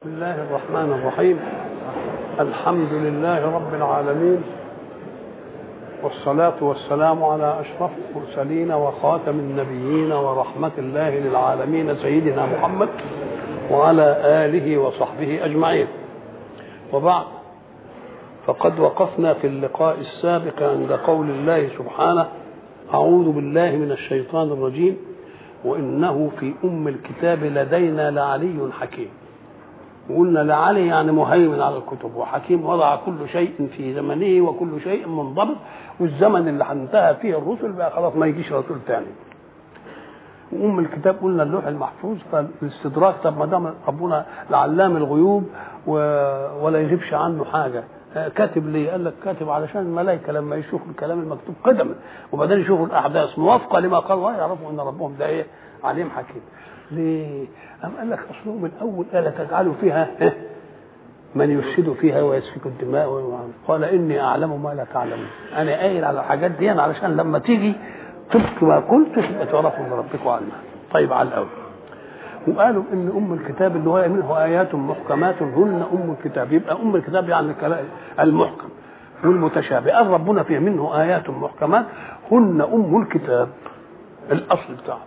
بسم الله الرحمن الرحيم الحمد لله رب العالمين والصلاة والسلام على أشرف المرسلين وخاتم النبيين ورحمة الله للعالمين سيدنا محمد وعلى آله وصحبه أجمعين وبعد فقد وقفنا في اللقاء السابق عند قول الله سبحانه أعوذ بالله من الشيطان الرجيم وإنه في أم الكتاب لدينا لعلي حكيم وقلنا لعلي يعني مهيمن على الكتب وحكيم وضع كل شيء في زمنه وكل شيء منضبط والزمن اللي انتهى فيه الرسل بقى خلاص ما يجيش رسول تاني وام الكتاب قلنا اللوح المحفوظ فالاستدراك طب ما دام ربنا لعلام الغيوب و... ولا يغيبش عنه حاجه كاتب ليه؟ قال لك كاتب علشان الملائكه لما يشوفوا الكلام المكتوب قدما وبعدين يشوفوا الاحداث موافقه لما قال الله يعرفوا ان ربهم ده ايه؟ عليم حكيم. ليه؟ أم قال لك اصله من اول الا تجعلوا فيها من يفسد فيها ويسفك الدماء قال اني اعلم ما لا تعلمون. انا قايل على الحاجات دي أنا علشان لما تيجي طبق ما قلت تبقى تعرفوا ان ربكم عنها. طيب على الاول. وقالوا ان ام الكتاب اللي هو منه ايات محكمات هن ام الكتاب يبقى ام الكتاب يعني المحكم والمتشابه قال ربنا فيه منه ايات محكمات هن ام الكتاب الاصل بتاعه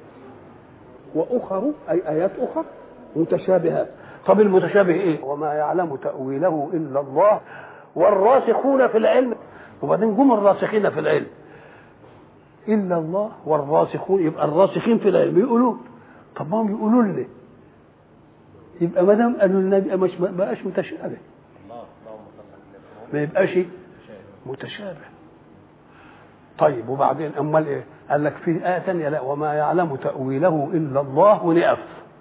واخر اي ايات اخر متشابهات طب المتشابه ايه وما يعلم تاويله الا الله والراسخون في العلم وبعدين جم الراسخين في العلم الا الله والراسخون يبقى الراسخين في العلم يقولون طب ما هم يقولوا لنا يبقى ما دام قالوا لنا يبقى مش ما بقاش متشابه ما يبقاش متشابه طيب وبعدين امال ايه؟ قال لك في ايه ثانيه لا وما يعلم تاويله الا الله ونقف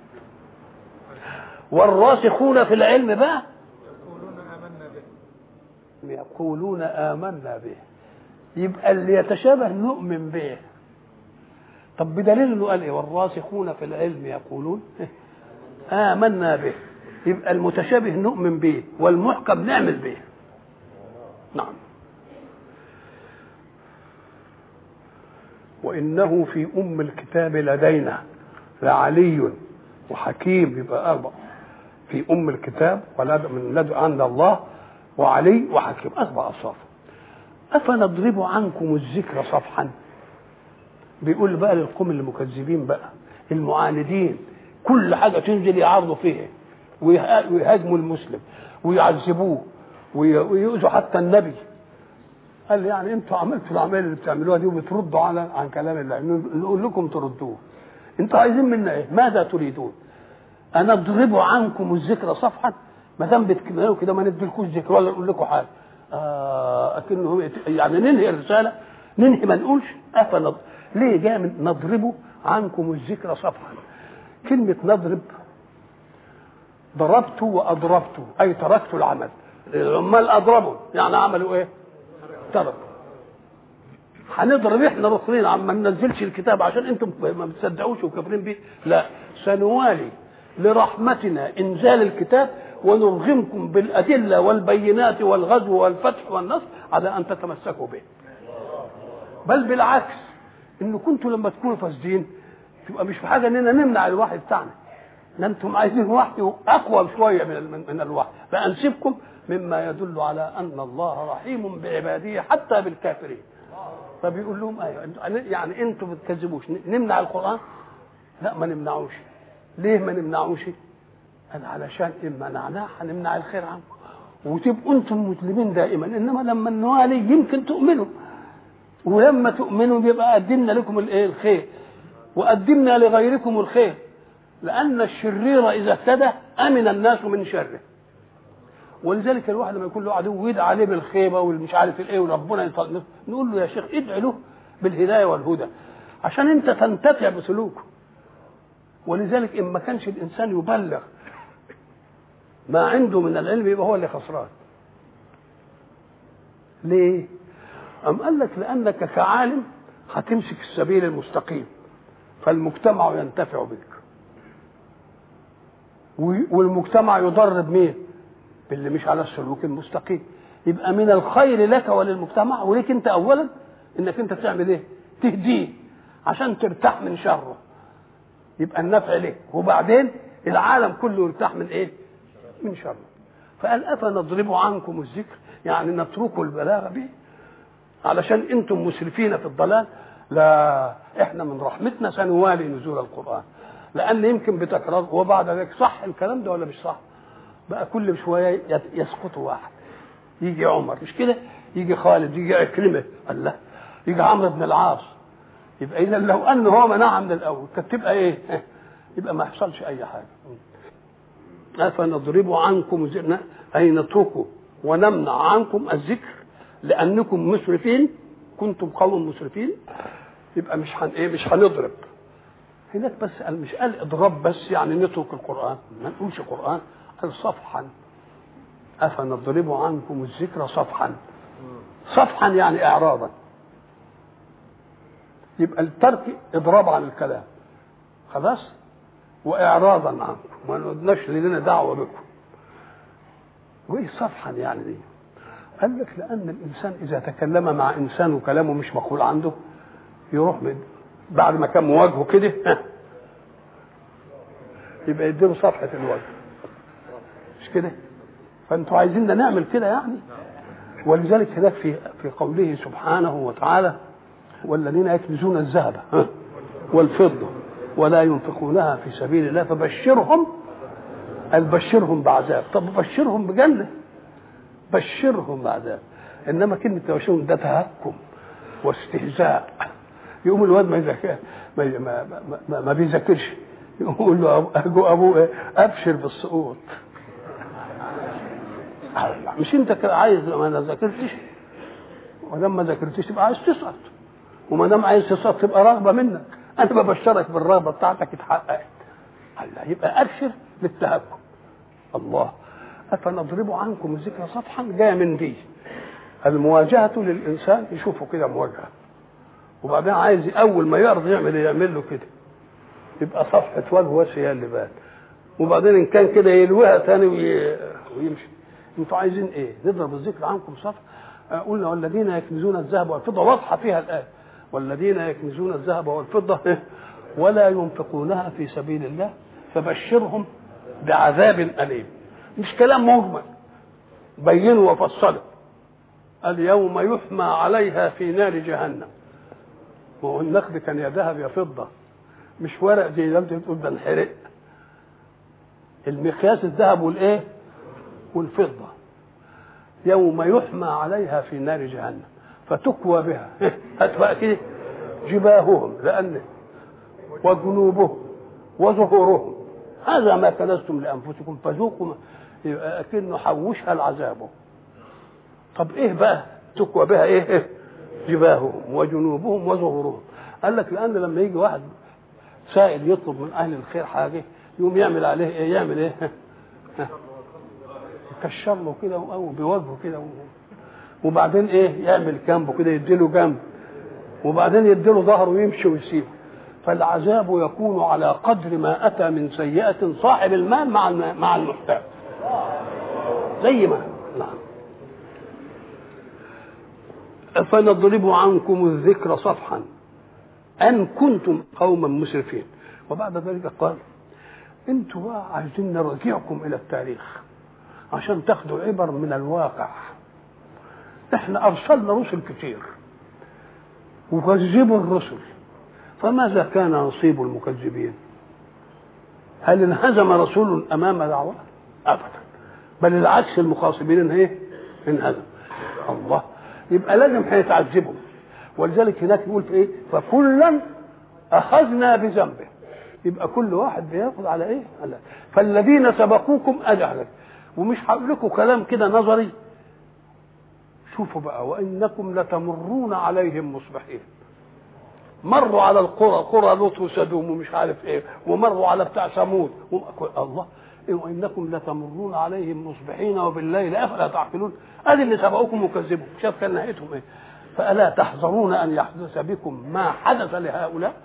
والراسخون في العلم بقى يقولون آمنا به يقولون آمنا به يبقى اللي يتشابه نؤمن به طب بدليل انه قال ايه والراسخون في العلم يقولون آمنا به يبقى المتشابه نؤمن به والمحكم نعمل به نعم وإنه في أم الكتاب لدينا لعلي وحكيم يبقى أربع في أم الكتاب ولد من لدن عند الله وعلي وحكيم أربع أصاف أفنضرب عنكم الذكر صفحا بيقول بقى للقوم المكذبين بقى المعاندين كل حاجه تنزل يعارضوا فيها ويهاجموا المسلم ويعذبوه ويؤذوا حتى النبي قال يعني انتوا عملتوا الاعمال اللي بتعملوها دي وبتردوا على عن كلام الله نقول لكم تردوه انتوا عايزين منا ايه؟ ماذا تريدون؟ انا اضرب عنكم الذكر صفحا ما دام بتكملوا كده ما نديلكوش ذكر ولا نقول لكم حاجه آه اكنه يعني ننهي الرساله ننهي ما نقولش افنض ليه جاء من نضرب عنكم الذكر صفحا كلمة نضرب ضربت وأضربت أي تركت العمل العمال أضربوا يعني عملوا إيه؟ تركوا هنضرب احنا رسلين عم ما ننزلش الكتاب عشان انتم ما بتصدقوش وكافرين بيه لا سنوالي لرحمتنا انزال الكتاب ونرغمكم بالادله والبينات والغزو والفتح والنصر على ان تتمسكوا به بل بالعكس ان كنتوا لما تكونوا فاسدين تبقى مش في حاجه اننا نمنع الوحي بتاعنا ده انتم عايزين وحي اقوى شويه من من, من الوحي فانسبكم مما يدل على ان الله رحيم بعباده حتى بالكافرين فبيقول لهم ايوه يعني انتم ما بتكذبوش نمنع القران لا ما نمنعوش ليه ما نمنعوش قال علشان ان منعناه هنمنع الخير عنه وتبقوا انتم مسلمين دائما انما لما نوالي يمكن تؤمنوا ولما تؤمنوا بيبقى قدمنا لكم الايه الخير وقدمنا لغيركم الخير لان الشرير اذا اهتدى امن الناس من شره ولذلك الواحد لما يكون له عدو ويدعى عليه بالخيبه والمش عارف الايه وربنا يطلق نقول له يا شيخ ادعي له بالهدايه والهدى عشان انت تنتفع بسلوكه ولذلك ان ما كانش الانسان يبلغ ما عنده من العلم يبقى هو اللي خسران ليه أم قال لك لأنك كعالم هتمسك السبيل المستقيم فالمجتمع ينتفع بك والمجتمع يضر بمين باللي مش على السلوك المستقيم يبقى من الخير لك وللمجتمع وليك انت اولا انك انت تعمل ايه تهديه عشان ترتاح من شره يبقى النفع لك وبعدين العالم كله يرتاح من ايه من شره فقال افنضرب عنكم الذكر يعني نتركوا البلاغه به علشان انتم مسرفين في الضلال لا احنا من رحمتنا سنوالي نزول القران لان يمكن بتكرار وبعد ذلك صح الكلام ده ولا مش صح بقى كل شويه يسقط واحد يجي عمر مش كده يجي خالد يجي عكرمه الله يجي عمرو بن العاص يبقى اذا لو انه هو منعها من الاول كانت تبقى ايه يبقى ما يحصلش اي حاجه افنضرب عنكم الذكر اي نتركه ونمنع عنكم الذكر لانكم مسرفين كنتم قوم مسرفين يبقى مش هن ايه مش هنضرب هناك بس قال مش قال اضراب بس يعني نترك القران ما نقولش قران قال صفحا افنضرب عنكم الذكر صفحا صفحا يعني اعراضا يبقى الترك اضراب عن الكلام خلاص واعراضا عنكم ما نقولناش لنا دعوه بكم وايه صفحا يعني دي قال لك لان الانسان اذا تكلم مع انسان وكلامه مش مقبول عنده يروح من بعد ما كان مواجهه كده يبقى يديله صفحه الوجه مش كده فانتوا عايزيننا نعمل كده يعني ولذلك هناك في في قوله سبحانه وتعالى والذين يكنزون الذهب والفضه ولا ينفقونها في سبيل الله فبشرهم قال بشرهم بعذاب طب بشرهم بجنه بشرهم بعذاب انما كلمه تبشرهم ده تهكم واستهزاء يقوم الواد ما يذاكر ما, ما, ما, ما بيذاكرش يقول له ابوه ابوه ايه ابشر بالسقوط مش انت عايز ما انا ذاكرتش ولما ذاكرتش تبقى عايز تسقط وما دام عايز تسقط تبقى رغبه منك انا ببشرك بالرغبه بتاعتك اتحققت الله يبقى ابشر بالتهكم الله افنضرب عنكم الذكر صفحا جايه من دي المواجهه للانسان يشوفه كده مواجهه وبعدين عايز اول ما يعرض يعمل يعمل له كده يبقى صفحه وجهه بس هي اللي بان وبعدين ان كان كده يلويها تاني ويمشي انتوا عايزين ايه نضرب الذكر عنكم صفحه قلنا والذين يكنزون الذهب والفضه واضحه فيها الايه والذين يكنزون الذهب والفضه ولا ينفقونها في سبيل الله فبشرهم بعذاب أليم مش كلام مجمل بينوا وفصلوا اليوم يحمى عليها في نار جهنم وهو النقد كان يا ذهب يا فضة مش ورق زي ده انت بتقول ده انحرق المقياس الذهب والايه والفضة يوم يحمى عليها في نار جهنم فتكوى بها هات بقى كده جباههم لأن وجنوبهم وظهورهم هذا ما كنزتم لانفسكم فذوقوا يبقى اكنه حوشها لعذابه طب ايه بقى تكوى بها ايه, إيه؟ جباههم وجنوبهم وظهورهم قال لك لان لما يجي واحد سائل يطلب من اهل الخير حاجه يقوم يعمل عليه ايه يعمل ايه يكشر له كده او بوجهه كده وبعدين ايه يعمل جنبه كده يديله جنب وبعدين يديله ظهره ويمشي ويسيبه فالعذاب يكون على قدر ما اتى من سيئه صاحب المال مع مع المحتاج زي ما نعم فنضرب عنكم الذكر صفحا ان كنتم قوما مسرفين وبعد ذلك قال انتوا بقى عايزين نرجعكم الى التاريخ عشان تاخدوا عبر من الواقع احنا ارسلنا رسل كتير وكذبوا الرسل فماذا كان نصيب المكذبين هل انهزم رسول امام دعوه ابدا بل العكس المخاصبين ايه انهزم الله يبقى لازم هيتعذبوا ولذلك هناك يقول في ايه فكلا اخذنا بذنبه يبقى كل واحد بياخذ على ايه على فالذين سبقوكم اجهلك ومش هقول لكم كلام كده نظري شوفوا بقى وانكم لتمرون عليهم مصبحين مروا على القرى قرى لوط وسدوم ومش عارف ايه ومروا على بتاع ثمود الله إيه وانكم لتمرون عليهم مصبحين وبالليل افلا تعقلون ادي اللي سبقوكم وكذبوا شاف كان نهايتهم ايه فالا تحذرون ان يحدث بكم ما حدث لهؤلاء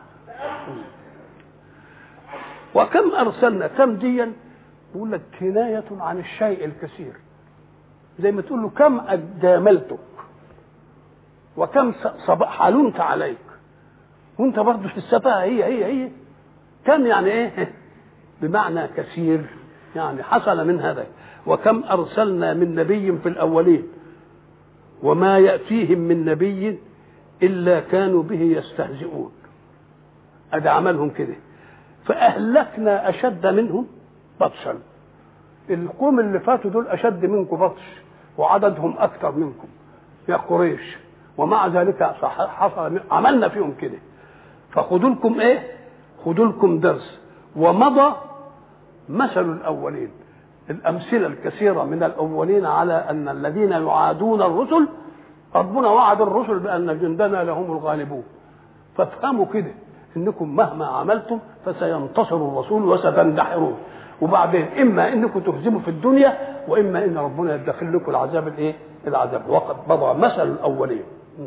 وكم ارسلنا كم ديا يقول لك كنايه عن الشيء الكثير زي ما تقول له كم جاملتك وكم حلمت عليك وانت برضه في السفاهه هي هي هي كم يعني ايه بمعنى كثير يعني حصل من هذا وكم أرسلنا من نبي في الأولين وما يأتيهم من نبي إلا كانوا به يستهزئون أدي عملهم كده فأهلكنا أشد منهم بطشا القوم اللي فاتوا دول أشد منكم بطش وعددهم أكثر منكم يا قريش ومع ذلك حصل عملنا فيهم كده فخذوا لكم ايه خذوا لكم درس ومضى مثل الاولين الامثله الكثيره من الاولين على ان الذين يعادون الرسل ربنا وعد الرسل بان جندنا لهم الغالبون فافهموا كده انكم مهما عملتم فسينتصر الرسول وستندحرون وبعدين اما انكم تهزموا في الدنيا واما ان ربنا يدخل لكم العذاب الايه؟ العذاب وقد مضى مثل الاولين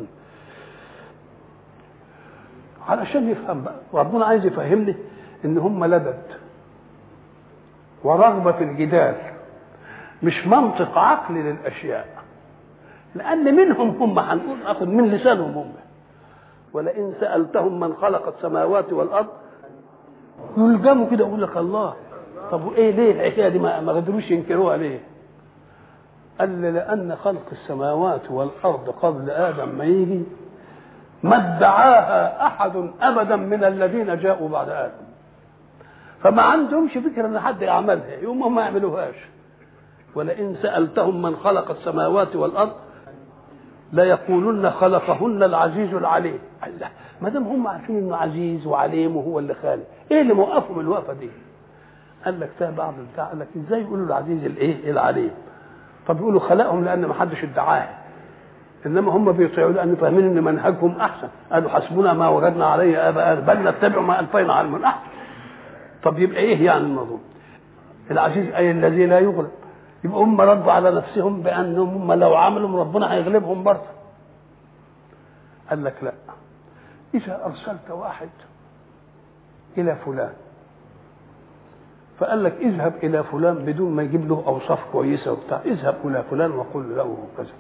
علشان يفهم بقى ربنا عايز يفهمني ان هم لدد ورغبه في الجدال مش منطق عقلي للاشياء لان منهم هم هنقول اخذ من لسانهم هم ولئن سالتهم من خلق السماوات والارض يلجموا كده يقول لك الله طب وايه ليه الحكايه دي ما قدروش ينكروها ليه؟ قال لي لان خلق السماوات والارض قبل ادم ما يجي ما ادعاها احد ابدا من الذين جاءوا بعد ادم فما عندهمش فكره ان حد يعملها يوم هم ما يعملوهاش ولئن سالتهم من خلق السماوات والارض ليقولن خلقهن العزيز العليم الله ما دام هم عارفين انه عزيز وعليم وهو اللي خالق ايه اللي موقفهم الوقفه دي قال لك فيها بعض البتاع قال لك ازاي يقولوا العزيز الايه العليم طب يقولوا خلقهم لان ما حدش ادعاها انما هم بيطيعوا لان فاهمين ان منهجهم احسن قالوا حسبنا ما وجدنا عليه اباءنا بل نتبع ما الفينا على من احسن طب يبقى ايه يعني الموضوع العزيز اي الذي لا يغلب يبقى هم ردوا على نفسهم بانهم هم لو عملوا ربنا هيغلبهم برضه قال لك لا اذا ارسلت واحد الى فلان فقال لك اذهب الى فلان بدون ما يجيب له اوصاف كويسه وبتاع اذهب الى فلان وقل له كذا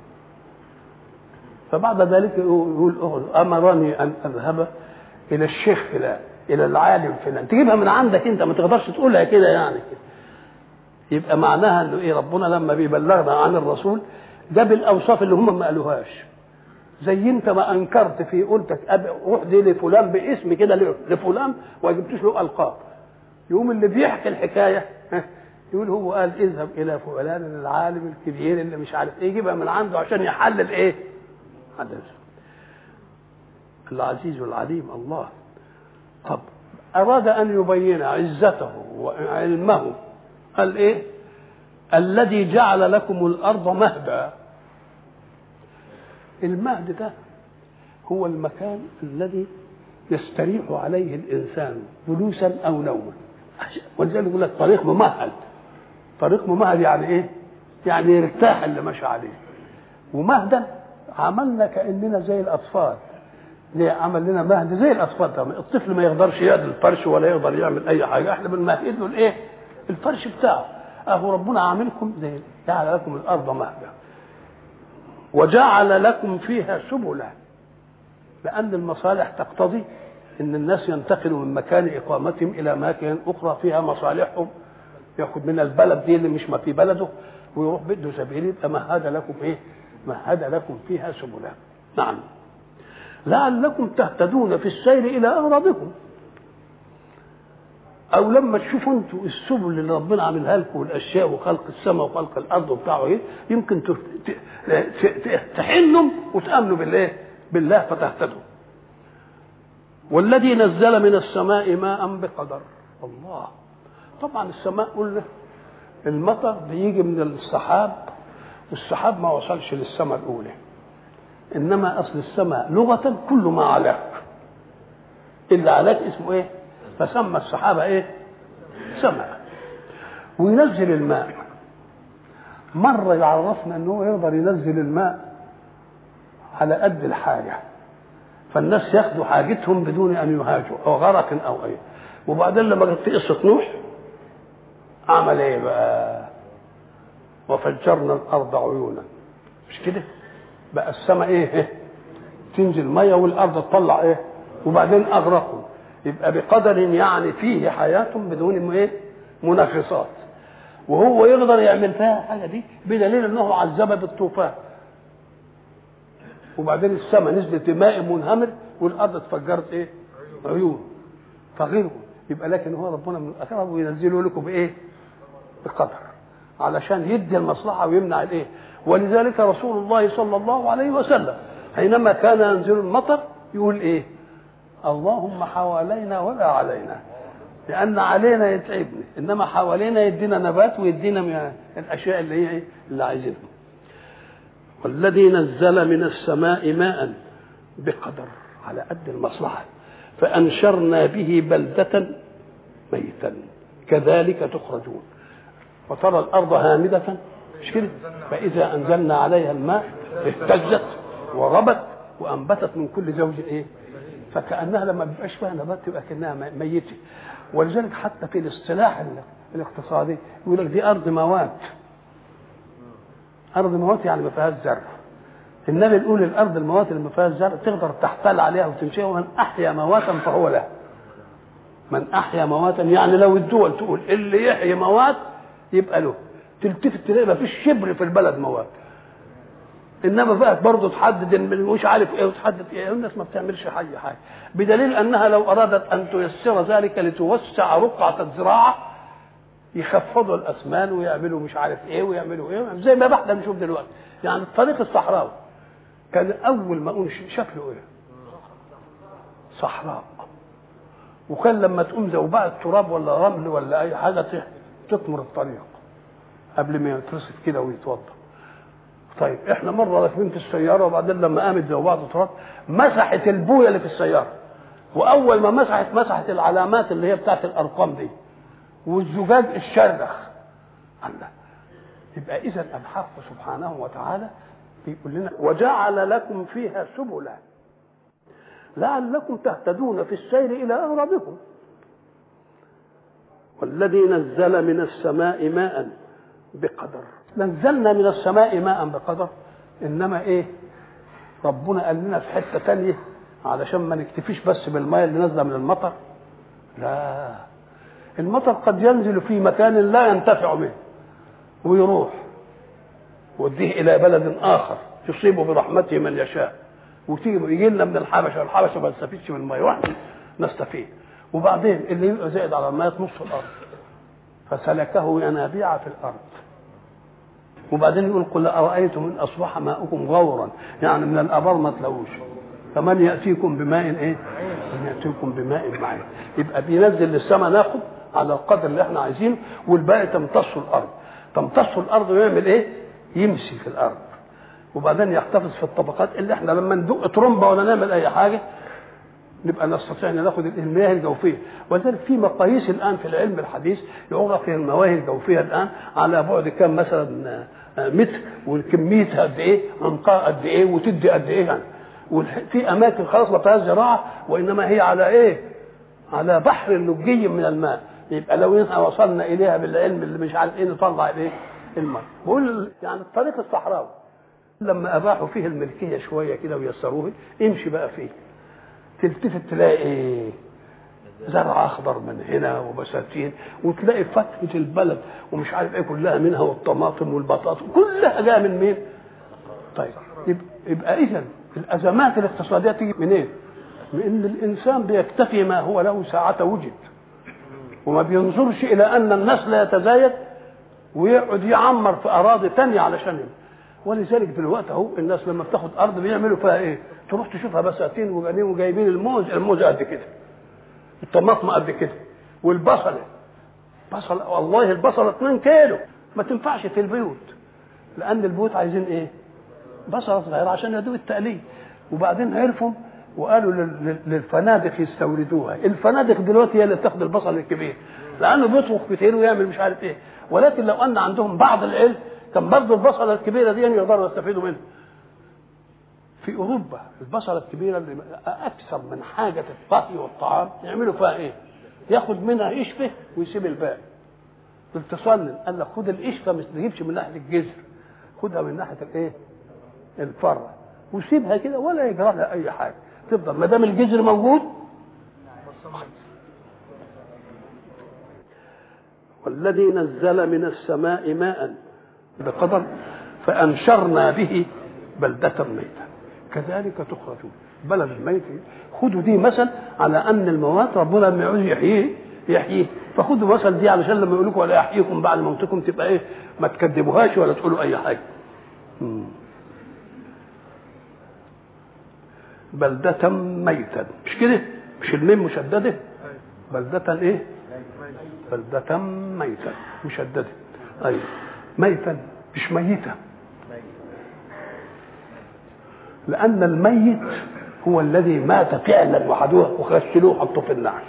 فبعد ذلك يقول امرني ان اذهب الى الشيخ فلان الى العالم فلان تجيبها من عندك انت ما تقدرش تقولها كده يعني كده. يبقى معناها انه ايه ربنا لما بيبلغنا عن الرسول جاب الاوصاف اللي هم ما قالوهاش زي انت ما انكرت في قلتك روح دي لفلان باسم كده لفلان وما جبتش له القاب يقوم اللي بيحكي الحكايه يقول هو قال اذهب الى فلان العالم الكبير اللي مش عارف ايه يجيبها من عنده عشان يحلل ايه؟ حدث العزيز العليم الله طب اراد ان يبين عزته وعلمه قال ايه؟ الذي جعل لكم الارض مهدا المهد ده هو المكان الذي يستريح عليه الانسان جلوسا او نوما ولذلك يقول لك طريق ممهد طريق ممهد يعني ايه؟ يعني يرتاح اللي ماشي عليه ومهدا عملنا كاننا زي الاطفال ليه عمل لنا مهد زي الاطفال طبعا الطفل ما يقدرش يقعد الفرش ولا يقدر يعمل اي حاجه احنا بنمهد له الايه؟ الفرش بتاعه اهو ربنا عاملكم زي جعل لكم الارض مهدا وجعل لكم فيها سبلا لان المصالح تقتضي ان الناس ينتقلوا من مكان اقامتهم الى اماكن اخرى فيها مصالحهم ياخذ من البلد دي اللي مش ما في بلده ويروح بده سبيل يبقى مهد لكم ايه؟ مهد لكم فيها سبلا نعم لعلكم تهتدون في السير الى اغراضكم او لما تشوفوا انتوا السبل اللي ربنا عاملها لكم والاشياء وخلق السماء وخلق الارض وبتاعه ايه يمكن تحنوا وتامنوا بالله بالله فتهتدوا والذي نزل من السماء ماء بقدر الله طبعا السماء قلنا المطر بيجي من السحاب والسحاب ما وصلش للسماء الاولى انما اصل السماء لغه كل ما علاك اللي علاك اسمه ايه فسمى السحابه ايه سماء وينزل الماء مره يعرفنا انه يقدر ينزل الماء على قد الحاجه فالناس ياخدوا حاجتهم بدون ان يهاجوا او غرق او ايه وبعدين لما جت في قصه نوح عمل ايه بقى وفجرنا الارض عيونا مش كده بقى السماء ايه, إيه؟ تنزل ميه والارض تطلع ايه وبعدين اغرقوا يبقى بقدر يعني فيه حياه بدون ايه منغصات وهو يقدر يعمل فيها الحاجه دي بدليل انه عذبها بالطوفان وبعدين السماء نزلت ماء منهمر والارض اتفجرت ايه؟ عيون فغيره يبقى لكن هو ربنا من الاخره وينزله لكم بايه؟ بقدر علشان يدي المصلحه ويمنع الايه؟ ولذلك رسول الله صلى الله عليه وسلم حينما كان ينزل المطر يقول ايه؟ اللهم حوالينا ولا علينا لان علينا يتعبنا انما حوالينا يدينا نبات ويدينا من الاشياء اللي هي إيه؟ اللي عايزينها والذي نزل من السماء ماء بقدر على قد المصلحه فانشرنا به بلده ميتا كذلك تخرجون وترى الارض هامده مش كده فاذا انزلنا عليها الماء اهتزت وربت وانبتت من كل زوج ايه فكانها لما بيبقاش فيها نبات تبقى كانها ميته ولذلك حتى في الاصطلاح الاقتصادي يقول لك دي ارض موات ارض موات يعني ما فيهاش زرع النبي يقول الارض الموات اللي ما فيهاش زرع تقدر تحتل عليها وتمشيها ومن احيا مواتا فهو له من احيا مواتا يعني لو الدول تقول اللي يحيي موات يبقى له تلتفت تلاقي ما فيش شبر في البلد موات انما بقى برضه تحدد مش عارف ايه وتحدد ايه الناس ما بتعملش حاجه حاجه بدليل انها لو ارادت ان تيسر ذلك لتوسع رقعه الزراعه يخفضوا الاسمان ويعملوا مش عارف ايه ويعملوا ايه زي ما احنا بنشوف دلوقتي يعني الطريق الصحراوي كان اول ما اقول شكله ايه صحراء وكان لما تقوم زوبعة تراب ولا رمل ولا اي حاجه تطمر الطريق قبل ما يترصف كده ويتوضا طيب احنا مره راكبين في السياره وبعدين لما قامت زوبعة تراب مسحت البويه اللي في السياره واول ما مسحت مسحت العلامات اللي هي بتاعت الارقام دي والزجاج الشرخ الله يبقى اذا الحق سبحانه وتعالى بيقول لنا وجعل لكم فيها سبلا لعلكم تهتدون في السير الى اغرابكم والذي نزل من السماء ماء بقدر نزلنا من السماء ماء بقدر انما ايه ربنا قال لنا في حته تانية علشان ما نكتفيش بس بالماء اللي نازله من المطر لا المطر قد ينزل في مكان لا ينتفع منه ويروح ويوديه الى بلد اخر يصيب برحمته من يشاء وتيجي يجي لنا من الحبشه الحبشه ما نستفيدش من الماء واحد نستفيد وبعدين اللي يبقى زائد على الماء نص الارض فسلكه ينابيع في الارض وبعدين يقول قل ارايتم ان اصبح ماؤكم غورا يعني من الابار ما تلاقوش فمن ياتيكم بماء ايه؟ من ياتيكم بماء معين يبقى بينزل للسماء ناخد على القدر اللي احنا عايزينه والباقي تمتص الارض تمتص الارض ويعمل ايه؟ يمشي في الارض وبعدين يحتفظ في الطبقات اللي احنا لما ندق ترمبه ولا نعمل اي حاجه نبقى نستطيع ان ناخد المياه الجوفيه ولذلك في مقاييس الان في العلم الحديث يعرف المياه الجوفيه الان على بعد كم مثلا متر وكميتها قد ايه عمقها قد ايه وتدي قد ايه يعني وفي اماكن خلاص ما فيهاش زراعه وانما هي على ايه؟ على بحر لجي من الماء يبقى لو احنا وصلنا اليها بالعلم اللي مش عارف ايه نطلع الايه؟ الماء بقول يعني الطريق الصحراوي لما اباحوا فيه الملكيه شويه كده ويسروه امشي بقى فيه تلتفت تلاقي ايه زرع اخضر من هنا وبساتين وتلاقي فتحه البلد ومش عارف ايه كلها منها والطماطم والبطاطا كلها جايه من مين؟ طيب يبقى, يبقى اذا الازمات الاقتصاديه تيجي منين؟ إيه؟ من ان الانسان بيكتفي ما هو له ساعه وجد وما بينظرش الى ان النسل يتزايد ويقعد يعمر في اراضي تانية علشان ولذلك دلوقتي اهو الناس لما بتاخد ارض بيعملوا فيها ايه؟ تروح تشوفها بساتين وجايبين وجايبين الموز الموز قد كده الطماطم قد كده والبصله بصل والله البصله 2 كيلو ما تنفعش في البيوت لان البيوت عايزين ايه؟ بصله صغيره عشان يدوب التقليد وبعدين عرفوا وقالوا للفنادق يستوردوها الفنادق دلوقتي هي اللي بتاخد البصل الكبير لانه بيطبخ كتير ويعمل مش عارف ايه ولكن لو ان عندهم بعض العلم كان برضه البصله الكبيره دي يقدروا يستفيدوا منها في اوروبا البصله الكبيره اللي اكثر من حاجه الطهي والطعام يعملوا فيها ايه؟ ياخد منها قشفه ويسيب الباقي بالتصنن قال لك خد القشفه ما تجيبش من ناحيه الجذر خدها من ناحيه الايه؟ الفرع وسيبها كده ولا يجرى لها اي حاجه تفضل ما دام الجذر موجود والذي نزل من السماء ماء بقدر فأنشرنا به بلدة ميتا كذلك تخرجون بلد الميت خدوا دي مثل على أن الموات ربنا لما يعوز يحييه يحييه فخدوا مثل دي علشان لما يقول لكم ولا يحييكم بعد موتكم تبقى ايه ما تكذبوهاش ولا تقولوا اي حاجه مم. بلدة ميتا مش كده مش الميم مشددة بلدة ايه بلدة ميتا مشددة ايوه ميتا مش ميتة لأن الميت هو الذي مات فعلا وحدوه وغسلوه وحطوه في النعش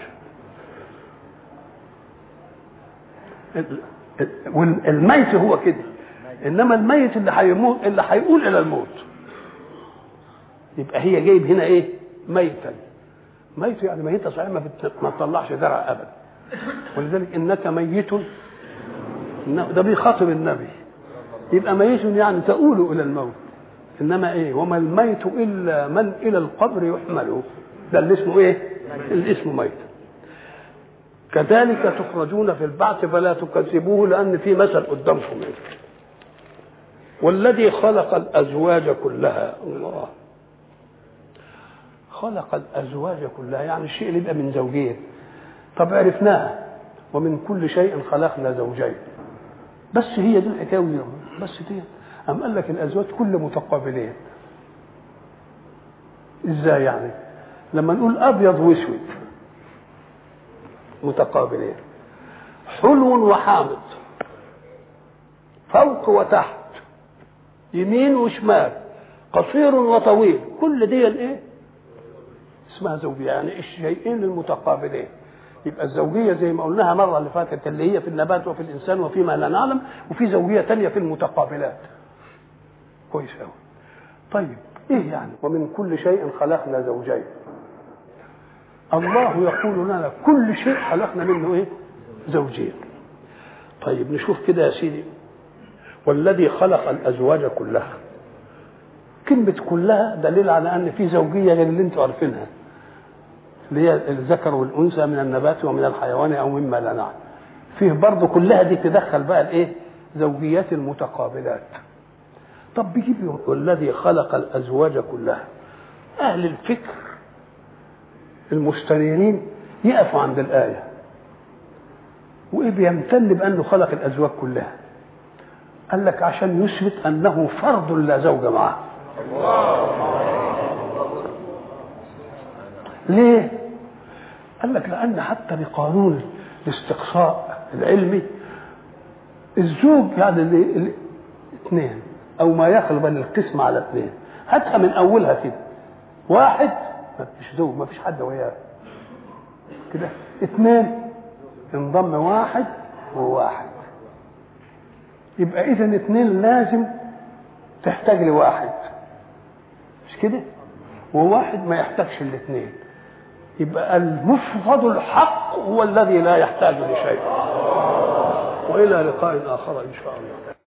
والميت هو كده انما الميت اللي هيموت اللي هيقول الى الموت يبقى هي جايب هنا ايه ميتا ميت يعني ميتة صحيح ما, بت... ما تطلعش درع ابدا ولذلك انك ميت ده بيخاطب النبي يبقى ميت يعني تؤول الى الموت انما ايه وما الميت الا من الى القبر يحمل ده اللي اسمه ايه اللي اسمه ميت كذلك تخرجون في البعث فلا تكذبوه لان في مثل قدامكم والذي خلق الازواج كلها الله خلق الازواج كلها يعني الشيء اللي يبقى من زوجين طب عرفناها ومن كل شيء خلقنا زوجين بس هي دي الحكايه بس دي أم قال لك الأزواج كل متقابلين إزاي يعني لما نقول أبيض وأسود متقابلين حلو وحامض فوق وتحت يمين وشمال قصير وطويل كل دي ايه اسمها زوجية يعني الشيئين المتقابلين يبقى الزوجية زي ما قلناها مرة اللي فاتت اللي هي في النبات وفي الإنسان وفيما لا نعلم وفي زوجية تانية في المتقابلات كويس قوي طيب ايه يعني ومن كل شيء خلقنا زوجين الله يقول لنا كل شيء خلقنا منه ايه زوجين طيب نشوف كده يا سيدي والذي خلق الازواج كلها كلمة كلها دليل على ان في زوجية غير اللي انتوا عارفينها اللي هي الذكر والانثى من النبات ومن الحيوان او مما لا نعلم فيه برضه كلها دي تدخل بقى الايه زوجيات المتقابلات طب بيجيب والذي خلق الازواج كلها اهل الفكر المستنيرين يقفوا عند الايه وايه بيمتن بانه خلق الازواج كلها قال لك عشان يثبت انه فرد لا زوج معه ليه قال لك لان حتى بقانون الاستقصاء العلمي الزوج يعني الاثنين او ما يخلو بين القسم على اثنين هاتها من اولها كده واحد ما فيش زوج ما فيش حد وياه كده اثنين انضم واحد وواحد يبقى اذا اثنين لازم تحتاج لواحد مش كده وواحد ما يحتاجش الاثنين يبقى المفرد الحق هو الذي لا يحتاج لشيء والى لقاء اخر ان شاء الله